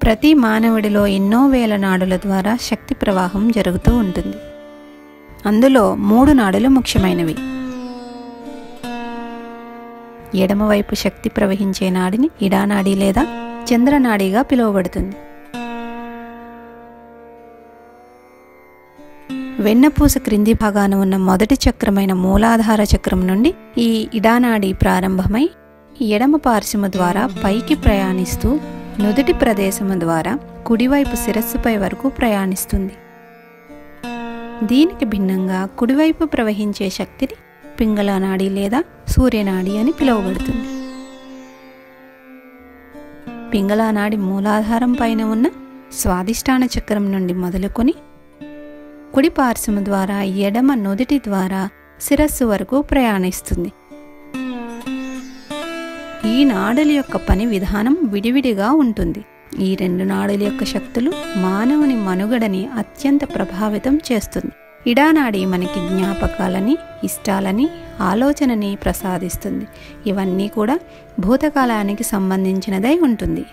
ప్రతి మానవుడిలో ఎన్నో వేల నాడుల ద్వారా శక్తి ప్రవాహం జరుగుతూ ఉంటుంది అందులో మూడు నాడులు ముఖ్యమైనవి ఎడమవైపు శక్తి ప్రవహించే నాడిని ఇడానాడి లేదా చంద్రనాడిగా పిలువబడుతుంది వెన్నపూస క్రింది భాగాన ఉన్న మొదటి చక్రమైన మూలాధార చక్రం నుండి ఈ ఇడానాడి ప్రారంభమై ఎడమ పార్శ్వము ద్వారా పైకి ప్రయాణిస్తూ నుదుటి ప్రదేశము ద్వారా కుడివైపు శిరస్సుపై వరకు ప్రయాణిస్తుంది దీనికి భిన్నంగా కుడివైపు ప్రవహించే శక్తిని పింగళనాడి లేదా సూర్యనాడి అని పిలువబడుతుంది పింగళానాడి మూలాధారం పైన ఉన్న స్వాదిష్టాన చక్రం నుండి మొదలుకొని కుడి పార్శ్వము ద్వారా ఎడమ నుదిటి ద్వారా శిరస్సు వరకు ప్రయాణిస్తుంది ఈ నాడుల యొక్క పని విధానం విడివిడిగా ఉంటుంది ఈ రెండు నాడుల యొక్క శక్తులు మానవుని మనుగడని అత్యంత ప్రభావితం చేస్తుంది ఇడానాడి మనకి జ్ఞాపకాలని ఇష్టాలని ఆలోచనని ప్రసాదిస్తుంది ఇవన్నీ కూడా భూతకాలానికి సంబంధించినదై ఉంటుంది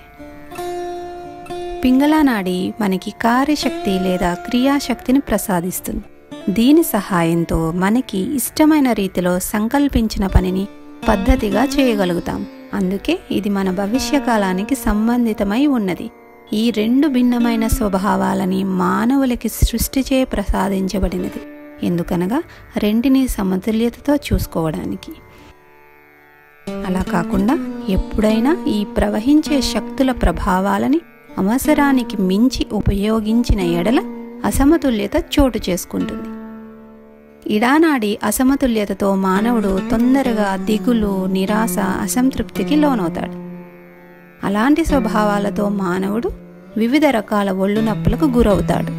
పింగళానాడి మనకి కార్యశక్తి లేదా క్రియాశక్తిని ప్రసాదిస్తుంది దీని సహాయంతో మనకి ఇష్టమైన రీతిలో సంకల్పించిన పనిని పద్ధతిగా చేయగలుగుతాం అందుకే ఇది మన భవిష్య కాలానికి సంబంధితమై ఉన్నది ఈ రెండు భిన్నమైన స్వభావాలని మానవులకి సృష్టిచే ప్రసాదించబడినది ఎందుకనగా రెంటిని సమతుల్యతతో చూసుకోవడానికి అలా కాకుండా ఎప్పుడైనా ఈ ప్రవహించే శక్తుల ప్రభావాలని అవసరానికి మించి ఉపయోగించిన ఎడల అసమతుల్యత చోటు చేసుకుంటుంది ఇడానాడి అసమతుల్యతతో మానవుడు తొందరగా దిగులు నిరాశ అసంతృప్తికి లోనవుతాడు అలాంటి స్వభావాలతో మానవుడు వివిధ రకాల ఒళ్ళు నొప్పులకు గురవుతాడు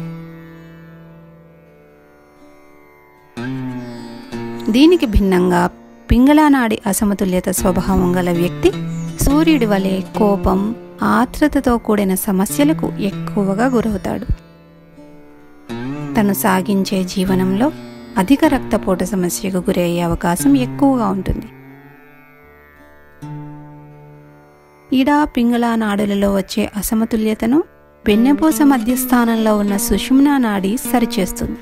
దీనికి భిన్నంగా పింగళానాడి అసమతుల్యత స్వభావం గల వ్యక్తి సూర్యుడి వలె కోపం ఆత్రతతో కూడిన సమస్యలకు ఎక్కువగా గురవుతాడు తను సాగించే జీవనంలో అధిక రక్తపోటు సమస్యకు గురయ్యే అవకాశం ఎక్కువగా ఉంటుంది ఇడా పింగళా నాడులలో వచ్చే అసమతుల్యతను వెన్నెపూస మధ్యస్థానంలో ఉన్న సుషుమ్నా నాడి సరిచేస్తుంది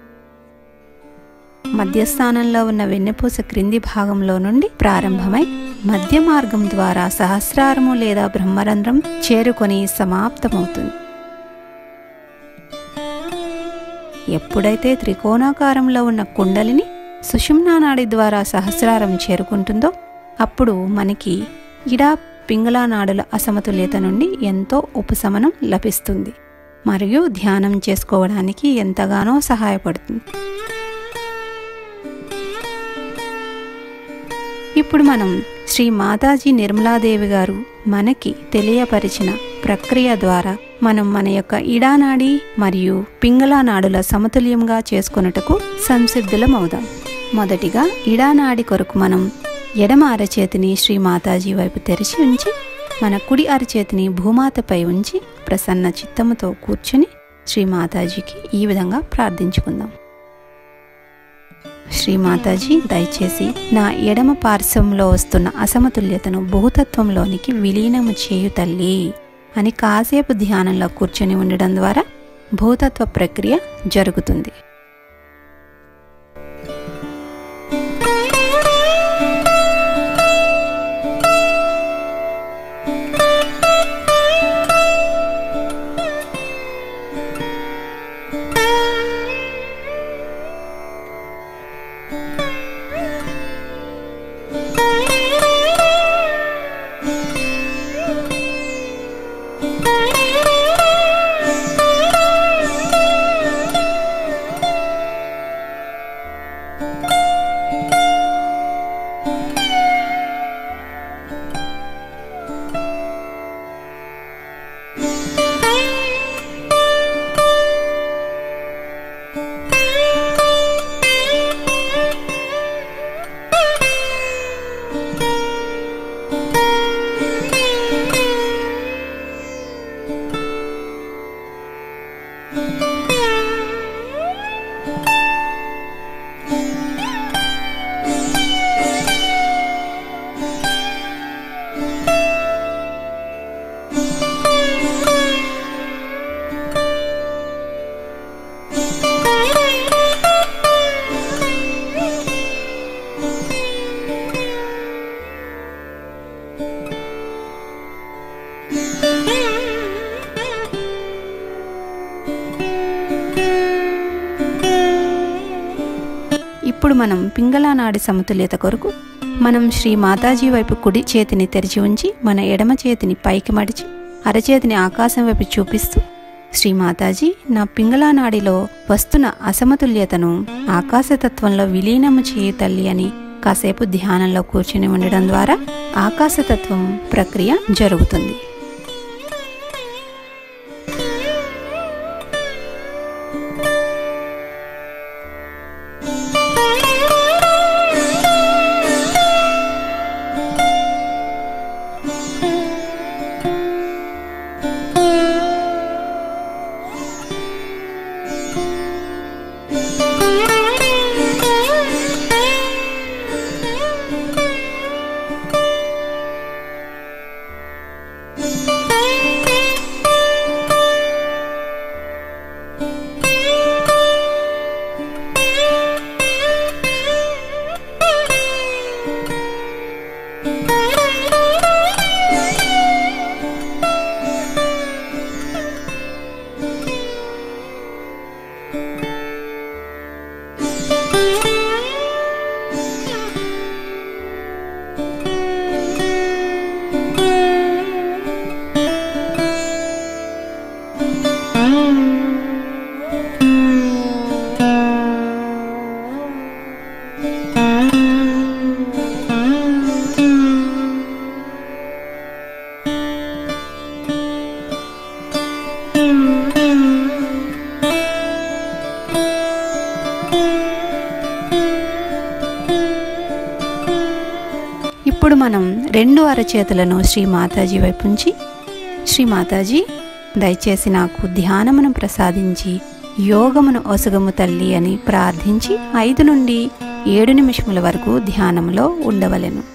మధ్యస్థానంలో ఉన్న వెన్నెపూస క్రింది భాగంలో నుండి ప్రారంభమై మధ్య మార్గం ద్వారా సహస్రారము లేదా బ్రహ్మరంధ్రం చేరుకొని సమాప్తమవుతుంది ఎప్పుడైతే త్రికోణాకారంలో ఉన్న కుండలిని సుషుమ్నా నాడి ద్వారా సహస్రారం చేరుకుంటుందో అప్పుడు మనకి ఇడా పింగళా నాడుల అసమతుల్యత నుండి ఎంతో ఉపశమనం లభిస్తుంది మరియు ధ్యానం చేసుకోవడానికి ఎంతగానో సహాయపడుతుంది ఇప్పుడు మనం శ్రీ మాతాజీ నిర్మలాదేవి గారు మనకి తెలియపరిచిన ప్రక్రియ ద్వారా మనం మన యొక్క ఇడానాడి మరియు పింగళా నాడుల సమతుల్యంగా చేసుకొనుటకు సంసిద్ధులమవుదాం మొదటిగా ఇడానాడి కొరకు మనం ఎడమ అరచేతిని శ్రీ మాతాజీ వైపు తెరిచి ఉంచి మన కుడి అరచేతిని భూమాతపై ఉంచి ప్రసన్న చిత్తముతో కూర్చుని శ్రీ మాతాజీకి ఈ విధంగా ప్రార్థించుకుందాం శ్రీ మాతాజీ దయచేసి నా ఎడమ పార్శ్వంలో వస్తున్న అసమతుల్యతను భూతత్వంలోనికి విలీనము చేయు తల్లి అని కాసేపు ధ్యానంలో కూర్చొని ఉండడం ద్వారా భూతత్వ ప్రక్రియ జరుగుతుంది ఇప్పుడు మనం పింగళా నాడి సమతుల్యత కొరకు మనం శ్రీ మాతాజీ వైపు కుడి చేతిని తెరిచి ఉంచి మన ఎడమ చేతిని పైకి మడిచి అరచేతిని ఆకాశం వైపు చూపిస్తూ శ్రీ మాతాజీ నా పింగళా నాడిలో వస్తున్న అసమతుల్యతను ఆకాశతత్వంలో విలీనము చేయు తల్లి అని కాసేపు ధ్యానంలో కూర్చుని ఉండడం ద్వారా ఆకాశతత్వం ప్రక్రియ జరుగుతుంది ఇప్పుడు మనం రెండు అరచేతులను శ్రీ మాతాజీ వైపు ఉంచి శ్రీ మాతాజీ దయచేసి నాకు ధ్యానమును ప్రసాదించి యోగమును ఒసగము తల్లి అని ప్రార్థించి ఐదు నుండి ఏడు నిమిషముల వరకు ధ్యానంలో ఉండవలెను